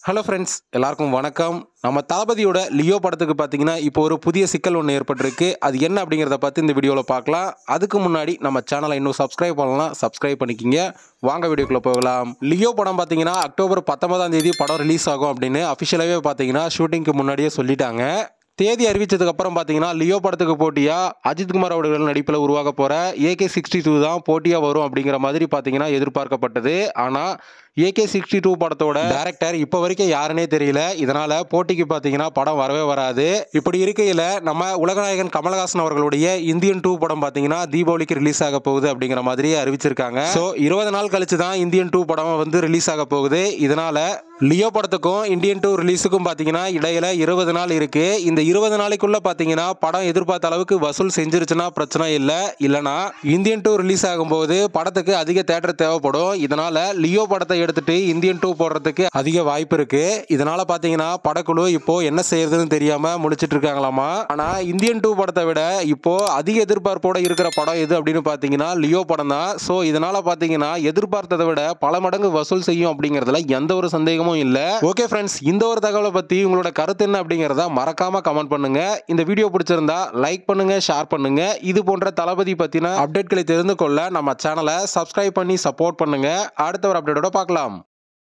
hello friends எல்லாருக்கும் வணக்கம் நம்ம தளபதியோட லியோ படத்துக்கு பார்த்தீங்கன்னா இப்போ ஒரு புதிய சிக்கல் ஒன்று ஏற்பட்டிருக்கு அது என்ன அப்படிங்கிறத பற்றி இந்த வீடியோவில் பார்க்கலாம் அதுக்கு முன்னாடி நம்ம சேனலை இன்னும் சப்ஸ்கிரைப் பண்ணலாம் சப்ஸ்கிரைப் பண்ணிக்கிங்க வாங்க வீடியோக்குள்ளே போகலாம் லியோ படம் பார்த்தீங்கன்னா அக்டோபர் பத்தொன்பதாம் தேதி படம் ரிலீஸ் ஆகும் அப்படின்னு அஃபிஷியலாகவே பார்த்தீங்கன்னா ஷூட்டிங்க்கு முன்னாடியே சொல்லிட்டாங்க தேதி அறிவிச்சதுக்கு அப்புறம் பார்த்தீங்கன்னா லியோ படத்துக்கு போட்டியா அஜித்குமார் அவர்கள் நடிப்பில் உருவாக போகிற ஏகே சிக்ஸ்டி டூ தான் போட்டியாக வரும் அப்படிங்கிற மாதிரி பார்த்தீங்கன்னா எதிர்பார்க்கப்பட்டது ஆனால் ஏகே சிக்ஸ்டி டூ படத்தோட டேரக்டர் இப்போ வரைக்கும் யாருன்னே தெரியல இதனால போட்டிக்கு பார்த்தீங்கன்னா படம் வரவே வராது இப்படி இருக்கையில் நம்ம உலகநாயகன் கமலஹாசன் அவர்களுடைய இந்தியன் டூ படம் பார்த்தீங்கன்னா தீபாவளிக்கு ரிலீஸ் ஆக போகுது அப்படிங்கிற மாதிரி அறிவிச்சிருக்காங்க ஸோ இருபது நாள் கழிச்சு தான் இந்தியன் டூ படம் வந்து ரிலீஸ் ஆக போகுது இதனால லியோ படத்துக்கும் இந்தியன் டூ ரிலீஸுக்கும் பார்த்தீங்கன்னா இடையில இருபது நாள் இருக்கு இந்த இருபது நாளைக்குள்ள பார்த்தீங்கன்னா படம் எதிர்பார்த்த அளவுக்கு வசூல் செஞ்சிருச்சுன்னா பிரச்சனை இல்லை இல்லைனா இந்தியன் டூ ரிலீஸ் ஆகும்போது படத்துக்கு அதிக தேட்டர் தேவைப்படும் இதனால லியோ படத்தை எடுத்துட்டு இந்தியன் டூ போடுறதுக்கு அதிக வாய்ப்பு இருக்கு இதனால பார்த்தீங்கன்னா படக்குழு இப்போ என்ன செய்யறதுன்னு தெரியாம முழிச்சிட்டு இருக்காங்களாமா ஆனா இந்தியன் டூ படத்தை விட இப்போ அதிக எதிர்பார்ப்போட இருக்கிற படம் எது அப்படின்னு பார்த்தீங்கன்னா லியோ படம் தான் ஸோ இதனால பார்த்தீங்கன்னா எதிர்பார்த்ததை விட பல மடங்கு வசூல் செய்யும் அப்படிங்கிறதுல எந்த ஒரு சந்தேகமும் இல்லை ஓகே ஃப்ரெண்ட்ஸ் இந்த ஒரு தகவலை பத்தி உங்களோட கருத்து என்ன அப்படிங்கிறத மறக்காம கமெண்ட் பண்ணுங்க இந்த வீடியோ பிடிச்சிருந்தா லைக் பண்ணுங்க ஷேர் பண்ணுங்க இது போன்ற தளபதி பத்தின அப்டேட்களை தெரிந்து கொள்ள நம்ம சேனலை சப்ஸ்கிரைப் பண்ணி சப்போர்ட் பண்ணுங்க அடுத்த ஒரு அப்டேட்டோட பார்க்கலாம்